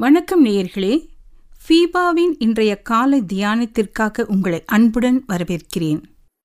வணக்கம் நேயர்களே ஃபீபாவின் இன்றைய காலை தியானத்திற்காக உங்களை அன்புடன் வரவேற்கிறேன்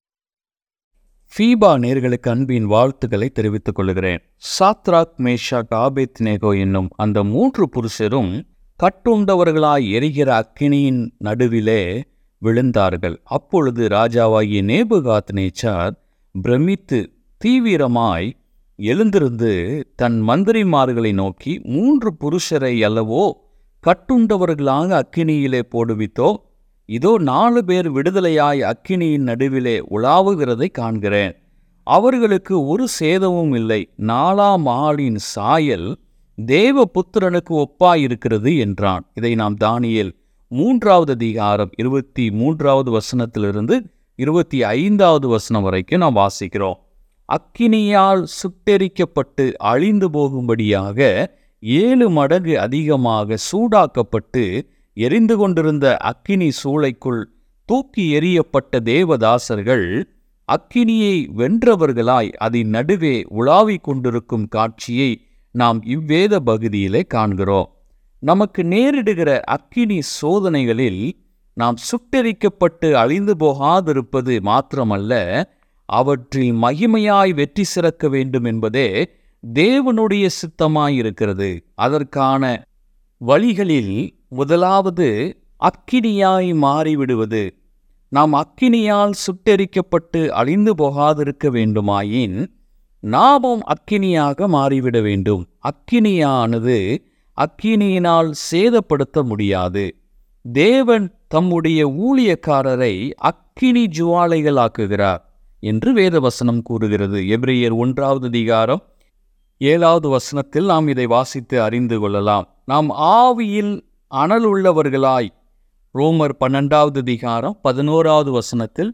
ஃபீபா நேர்களுக்கு அன்பின் வாழ்த்துக்களை தெரிவித்துக் கொள்கிறேன் சாத்ராக் மேஷாக் ஆபேத் நேகோ என்னும் அந்த மூன்று புருஷரும் கட்டுண்டவர்களாய் எரிகிற அக்கினியின் நடுவிலே விழுந்தார்கள் அப்பொழுது ராஜாவாகிய நேபுகாத் நேச்சார் பிரமித்து தீவிரமாய் எழுந்திருந்து தன் மந்திரிமார்களை நோக்கி மூன்று புருஷரை அல்லவோ கட்டுண்டவர்களாக அக்கினியிலே போடுவித்தோ இதோ நாலு பேர் விடுதலையாய் அக்கினியின் நடுவிலே உலாவுகிறதை காண்கிறேன் அவர்களுக்கு ஒரு சேதமும் இல்லை நாலாம் ஆளின் சாயல் தேவ புத்திரனுக்கு ஒப்பாயிருக்கிறது என்றான் இதை நாம் தானியேல் மூன்றாவது அதிகாரம் இருபத்தி மூன்றாவது வசனத்திலிருந்து இருபத்தி ஐந்தாவது வசனம் வரைக்கும் நாம் வாசிக்கிறோம் அக்கினியால் சுட்டெரிக்கப்பட்டு அழிந்து போகும்படியாக ஏழு மடங்கு அதிகமாக சூடாக்கப்பட்டு எரிந்து கொண்டிருந்த அக்கினி சூளைக்குள் தூக்கி எறியப்பட்ட தேவதாசர்கள் அக்கினியை வென்றவர்களாய் அதன் நடுவே உலாவிக் கொண்டிருக்கும் காட்சியை நாம் இவ்வேத பகுதியிலே காண்கிறோம் நமக்கு நேரிடுகிற அக்கினி சோதனைகளில் நாம் சுட்டெரிக்கப்பட்டு அழிந்து போகாதிருப்பது மாத்திரமல்ல அவற்றில் மகிமையாய் வெற்றி சிறக்க வேண்டும் என்பதே தேவனுடைய சித்தமாயிருக்கிறது அதற்கான வழிகளில் முதலாவது அக்கினியாய் மாறிவிடுவது நாம் அக்கினியால் சுட்டெரிக்கப்பட்டு அழிந்து போகாதிருக்க வேண்டுமாயின் நாமும் அக்கினியாக மாறிவிட வேண்டும் அக்கினியானது அக்கினியினால் சேதப்படுத்த முடியாது தேவன் தம்முடைய ஊழியக்காரரை அக்கினி ஜுவாலைகளாக்குகிறார் என்று வேதவசனம் கூறுகிறது எபிரேயர் ஒன்றாவது அதிகாரம் ஏழாவது வசனத்தில் நாம் இதை வாசித்து அறிந்து கொள்ளலாம் நாம் ஆவியில் அனல் உள்ளவர்களாய் ரோமர் பன்னெண்டாவது அதிகாரம் பதினோராவது வசனத்தில்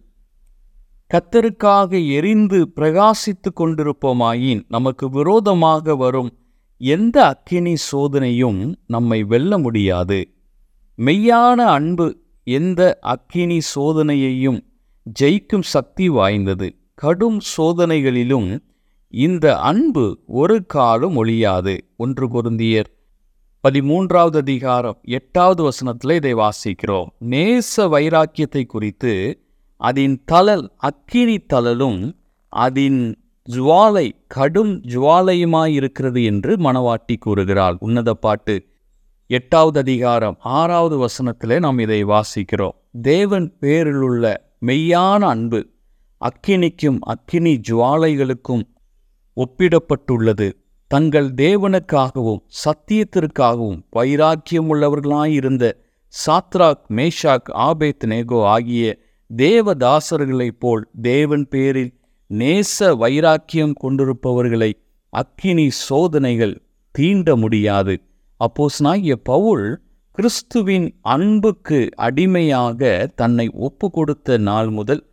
கத்தருக்காக எரிந்து பிரகாசித்து கொண்டிருப்போமாயின் நமக்கு விரோதமாக வரும் எந்த அக்கினி சோதனையும் நம்மை வெல்ல முடியாது மெய்யான அன்பு எந்த அக்கினி சோதனையையும் ஜெயிக்கும் சக்தி வாய்ந்தது கடும் சோதனைகளிலும் இந்த அன்பு ஒரு காலம் ஒழியாது ஒன்று பொருந்தியர் பதிமூன்றாவது அதிகாரம் எட்டாவது வசனத்தில் இதை வாசிக்கிறோம் நேச வைராக்கியத்தை குறித்து அதன் தளல் அக்கினி தளலும் அதன் ஜுவாலை கடும் ஜுவாலையுமாயிருக்கிறது என்று மணவாட்டி கூறுகிறாள் உன்னத பாட்டு எட்டாவது அதிகாரம் ஆறாவது வசனத்திலே நாம் இதை வாசிக்கிறோம் தேவன் பேரிலுள்ள மெய்யான அன்பு அக்கினிக்கும் அக்கினி ஜுவாலைகளுக்கும் ஒப்பிடப்பட்டுள்ளது தங்கள் தேவனுக்காகவும் சத்தியத்திற்காகவும் வைராக்கியம் உள்ளவர்களாயிருந்த சாத்ராக் மேஷாக் ஆபேத் நேகோ ஆகிய தேவதாசர்களைப் போல் தேவன் பேரில் நேச வைராக்கியம் கொண்டிருப்பவர்களை அக்கினி சோதனைகள் தீண்ட முடியாது அப்போஸ்னாகிய பவுல் கிறிஸ்துவின் அன்புக்கு அடிமையாக தன்னை ஒப்பு கொடுத்த நாள் முதல்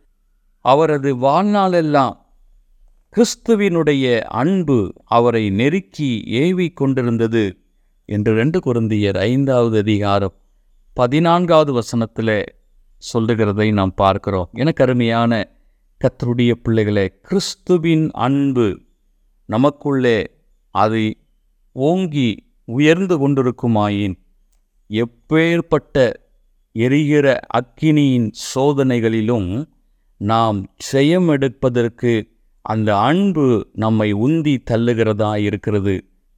அவரது வாழ்நாளெல்லாம் கிறிஸ்துவினுடைய அன்பு அவரை நெருக்கி ஏவி கொண்டிருந்தது என்று ரெண்டு குருந்தியர் ஐந்தாவது அதிகாரம் பதினான்காவது வசனத்தில் சொல்லுகிறதை நாம் பார்க்கிறோம் எனக்கு அருமையான கத்தருடைய பிள்ளைகளே கிறிஸ்துவின் அன்பு நமக்குள்ளே அதை ஓங்கி உயர்ந்து கொண்டிருக்குமாயின் எப்பேற்பட்ட எரிகிற அக்கினியின் சோதனைகளிலும் நாம் ஜெயம் எடுப்பதற்கு அந்த அன்பு நம்மை உந்தி தள்ளுகிறதா இருக்கிறது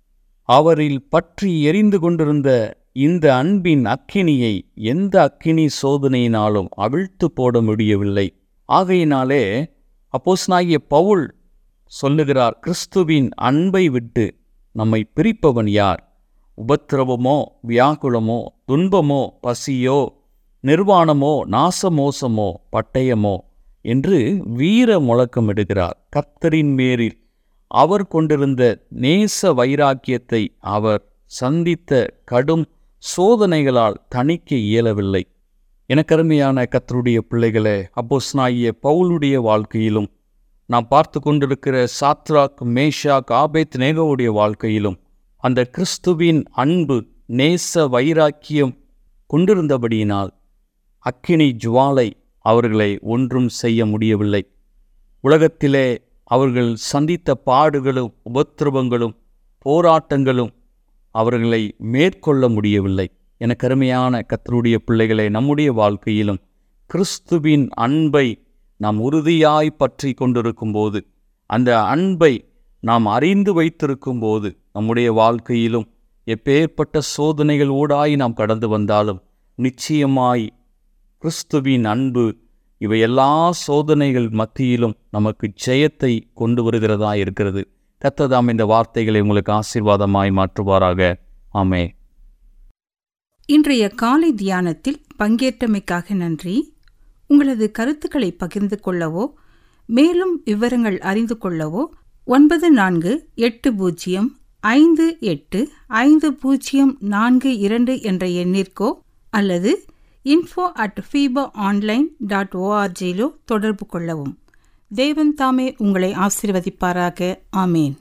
அவரில் பற்றி எரிந்து கொண்டிருந்த இந்த அன்பின் அக்கினியை எந்த அக்கினி சோதனையினாலும் அவிழ்த்து போட முடியவில்லை ஆகையினாலே அப்போஸ்னாகிய பவுல் சொல்லுகிறார் கிறிஸ்துவின் அன்பை விட்டு நம்மை பிரிப்பவன் யார் உபத்திரவமோ வியாகுலமோ துன்பமோ பசியோ நிர்வாணமோ நாசமோசமோ பட்டயமோ என்று வீர முழக்கமிடுகிறார் கர்த்தரின் மேரில் அவர் கொண்டிருந்த நேச வைராக்கியத்தை அவர் சந்தித்த கடும் சோதனைகளால் தணிக்க இயலவில்லை எனக்கருமையான கத்தருடைய பிள்ளைகளே அப்போஸ்னாகிய பவுலுடைய வாழ்க்கையிலும் நாம் பார்த்து கொண்டிருக்கிற சாத்ராக் மேஷாக் ஆபேத் நேகோவுடைய வாழ்க்கையிலும் அந்த கிறிஸ்துவின் அன்பு நேச வைராக்கியம் கொண்டிருந்தபடியினால் அக்கினி ஜுவாலை அவர்களை ஒன்றும் செய்ய முடியவில்லை உலகத்திலே அவர்கள் சந்தித்த பாடுகளும் உபத்திரவங்களும் போராட்டங்களும் அவர்களை மேற்கொள்ள முடியவில்லை எனக்கு அருமையான கத்தருடைய பிள்ளைகளை நம்முடைய வாழ்க்கையிலும் கிறிஸ்துவின் அன்பை நாம் உறுதியாய் பற்றி கொண்டிருக்கும் போது அந்த அன்பை நாம் அறிந்து வைத்திருக்கும் போது நம்முடைய வாழ்க்கையிலும் எப்பேற்பட்ட சோதனைகள் ஊடாய் நாம் கடந்து வந்தாலும் நிச்சயமாய் கிறிஸ்துவின் அன்பு இவை எல்லா சோதனைகள் மத்தியிலும் நமக்கு ஜெயத்தை கொண்டு வருகிறதா இருக்கிறது கத்ததாம் இந்த வார்த்தைகளை உங்களுக்கு ஆசீர்வாதமாய் மாற்றுவாராக ஆமே இன்றைய காலை தியானத்தில் பங்கேற்றமைக்காக நன்றி உங்களது கருத்துக்களை பகிர்ந்து கொள்ளவோ மேலும் விவரங்கள் அறிந்து கொள்ளவோ ஒன்பது நான்கு எட்டு பூஜ்ஜியம் ஐந்து எட்டு ஐந்து பூஜ்ஜியம் நான்கு இரண்டு என்ற எண்ணிற்கோ அல்லது info at FIBA online dot ஓஆர்ஜியிலோ தொடர்பு கொள்ளவும் தேவன் தாமே உங்களை ஆசீர்வதிப்பாராக ஆமேன்